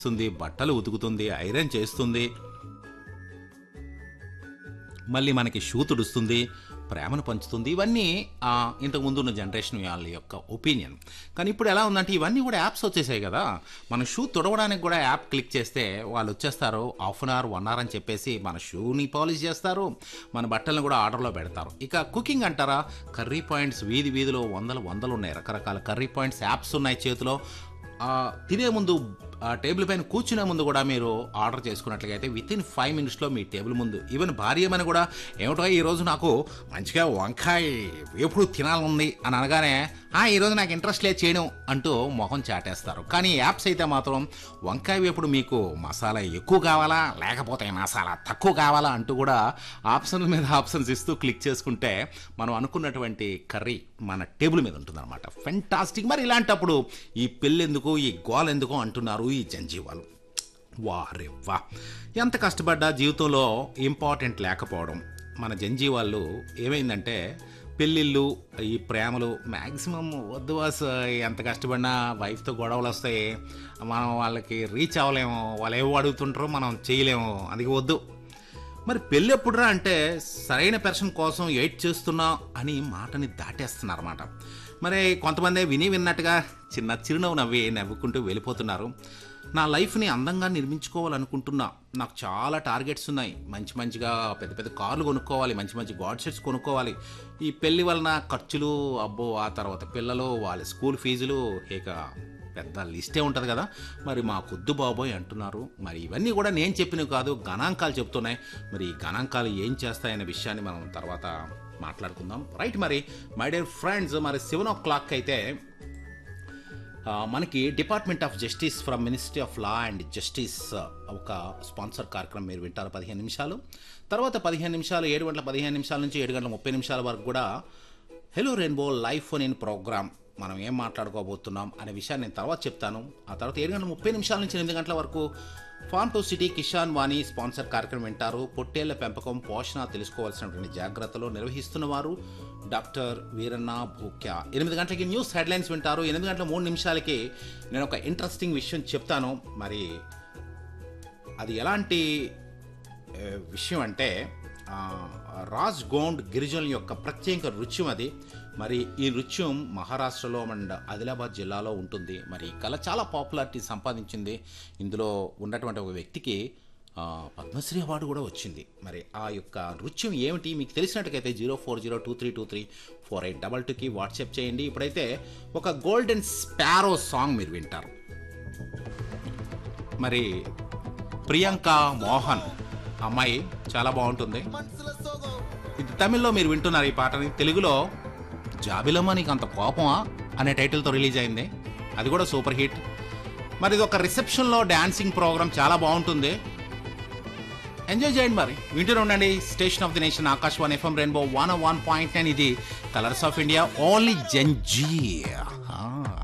చేస్తుంది బట్టలు ఉతుకుతుంది ఐరన్ చేస్తుంది మళ్ళీ మనకి షూ తుడుస్తుంది ప్రేమను పంచుతుంది ఇవన్నీ ఆ, ఇంతకు ముందు ఉన్న జనరేషన్ వాళ్ళ యొక్క ఒపీనియన్ కానీ ఇప్పుడు ఎలా ఉందంటే ఇవన్నీ కూడా యాప్స్ వచ్చేసాయి కదా మన షూ తుడవడానికి కూడా యాప్ క్లిక్ చేస్తే వాళ్ళు వచ్చేస్తారు half an hour one hour అని చెప్పేసి మన షూని పాలిష్ చేస్తారు మన బట్టలను కూడా ఆర్డర్లో పెడతారు ఇక కుకింగ్ అంటారా కర్రీ పాయింట్స్ వీధి వీధిలో వందలు వందలు ఉన్నాయి రకరకాల కర్రీ పాయింట్స్ యాప్స్ ఉన్నాయి చేతిలో ఆ, తినే ముందు ఆ టేబుల్ పైన కూర్చునే ముందు కూడా మీరు ఆర్డర్ చేసుకున్నట్లయితే విత్ ఇన్ ఫైవ్ మినిట్స్లో మీ టేబుల్ ముందు ఈవెన్ భార్య ఏమని కూడా ఏమిటో ఈరోజు నాకు మంచిగా వంకాయ ఎప్పుడు తినాలనుంది అని అనగానే "ఆ, ఈరోజు నాకు ఇంట్రెస్ట్ లేదు చేయడం అంటూ మొహం చాటేస్తారు కానీ యాప్స్ అయితే మాత్రం వంకాయ వేపుడు మీకు మసాలా ఎక్కువ కావాలా లేకపోతే మసాలా తక్కువ కావాలా అంటూ కూడా ఆప్షన్ల మీద ఆప్షన్స్ ఇస్తూ క్లిక్ చేసుకుంటే మనం అనుకున్నటువంటి కర్రీ మన టేబుల్ మీద ఉంటుందన్నమాట ఫెంటాస్టిక్ మరి ఇలాంటప్పుడు ఈ పెళ్ళెందుకు ఈ గోల్ ఎందుకు అంటున్నారు ఈ జంజీవాలు వారే వా ఎంత కష్టపడ్డా జీవితంలో ఇంపార్టెంట్ లేకపోవడం మన జంజీవాళ్ళు ఏమైందంటే పెళ్ళిళ్ళు ఈ ప్రేమలు మ్యాక్సిమం వద్దు వాస్ ఎంత కష్టపడినా వైఫ్తో గొడవలు వస్తాయి మనం వాళ్ళకి రీచ్ అవ్వలేము వాళ్ళు ఏవో అడుగుతుంటారో మనం చేయలేము అది వద్దు మరి పెళ్ళి ఎప్పుడురా అంటే సరైన పర్సన్ కోసం వెయిట్ చేస్తున్నా అని మాటని దాటేస్తున్నారన్నమాట మరి కొంతమంది విని విన్నట్టుగా చిన్న చిరునవ్వు నవ్వి నవ్వుకుంటూ వెళ్ళిపోతున్నారు నా లైఫ్ని అందంగా నిర్మించుకోవాలనుకుంటున్నా నాకు చాలా టార్గెట్స్ ఉన్నాయి మంచి మంచిగా పెద్ద పెద్ద కార్లు కొనుక్కోవాలి మంచి మంచి గాడ్సెట్స్ కొనుక్కోవాలి ఈ పెళ్లి వలన ఖర్చులు అబ్బో ఆ తర్వాత పిల్లలు వాళ్ళ స్కూల్ ఫీజులు ఇక పెద్ద లిస్టే ఉంటుంది కదా మరి మా కొద్దు బాబోయ్ అంటున్నారు మరి ఇవన్నీ కూడా నేను చెప్పినవి కాదు గణాంకాలు చెప్తున్నాయి మరి ఈ గణాంకాలు ఏం చేస్తాయనే విషయాన్ని మనం తర్వాత మాట్లాడుకుందాం రైట్ మరి మై డియర్ ఫ్రెండ్స్ మరి సెవెన్ ఓ క్లాక్ అయితే ఆ, మనకి department of justice from ministry of law and justice ఒక స్పాన్సర్ కార్యక్రమం మీరు వింటారు పదిహేను నిమిషాలు తర్వాత పదిహేను నిమిషాలు ఏడు గంటల పదిహేను నిమిషాల నుంచి ఏడు గంటల ముప్పై నిమిషాల వరకు కూడా hello rainbow life phone in programme మనం ఏం మాట్లాడుకోబోతున్నాం అనే విషయాన్ని నేను తర్వాత చెప్తాను ఆ తర్వాత ఏడు గంటల ముప్పై నిమిషాల నుంచి ఎనిమిది గంటల వరకు farm to city Kisan Vani sponsor కార్యక్రమం వింటారు పొట్టేళ్ల పెంపకం పోషణ తెలుసుకోవాల్సినటువంటి జాగ్రత్తలు నిర్వహిస్తున్న వారు డాక్టర్ వీరన్న భూక్య ఎనిమిది గంటలకి న్యూస్ హెడ్లైన్స్ వింటారు ఎనిమిది గంటల మూడు నిమిషాలకి నేను ఒక ఇంట్రెస్టింగ్ విషయం చెప్తాను మరి అది ఎలాంటి ఏ, విషయం అంటే ఆ, రాజ్ గోండ్ గిరిజనుల యొక్క ప్రత్యేక నృత్యం అది మరి ఈ నృత్యం మహారాష్ట్రలో అండ్ ఆదిలాబాద్ జిల్లాలో ఉంటుంది మరి ఈ కళ చాలా పాపులారిటీ సంపాదించింది ఇందులో ఉన్నటువంటి ఒక వ్యక్తికి ఆ, పద్మశ్రీ అవార్డు కూడా వచ్చింది మరి ఆ యొక్క నృత్యం ఏమిటి మీకు తెలిసినట్టుకైతే zero four zero two three two three four eight double టూకి వాట్సాప్ చేయండి ఇప్పుడైతే ఒక గోల్డెన్ స్పారో సాంగ్ మీరు వింటారు మరి ప్రియాంక మోహన్ అమ్మాయి చాలా బాగుంటుంది ఇది తమిళ్లో మీరు వింటున్నారు ఈ పాటని తెలుగులో జాబిలమ్మ నీకు అంత కోపమా అనే టైటిల్తో రిలీజ్ అయింది అది కూడా సూపర్ హిట్ మరి ఇది ఒక రిసెప్షన్లో డాన్సింగ్ ప్రోగ్రామ్ చాలా బాగుంటుంది ఎంజాయ్ చేయండి మరి వింటూనే ఉండండి station of the nation Akashvani FM rainbow one one point nine ఇది కలర్స్ ఆఫ్ ఇండియా ఓన్లీ జంజీ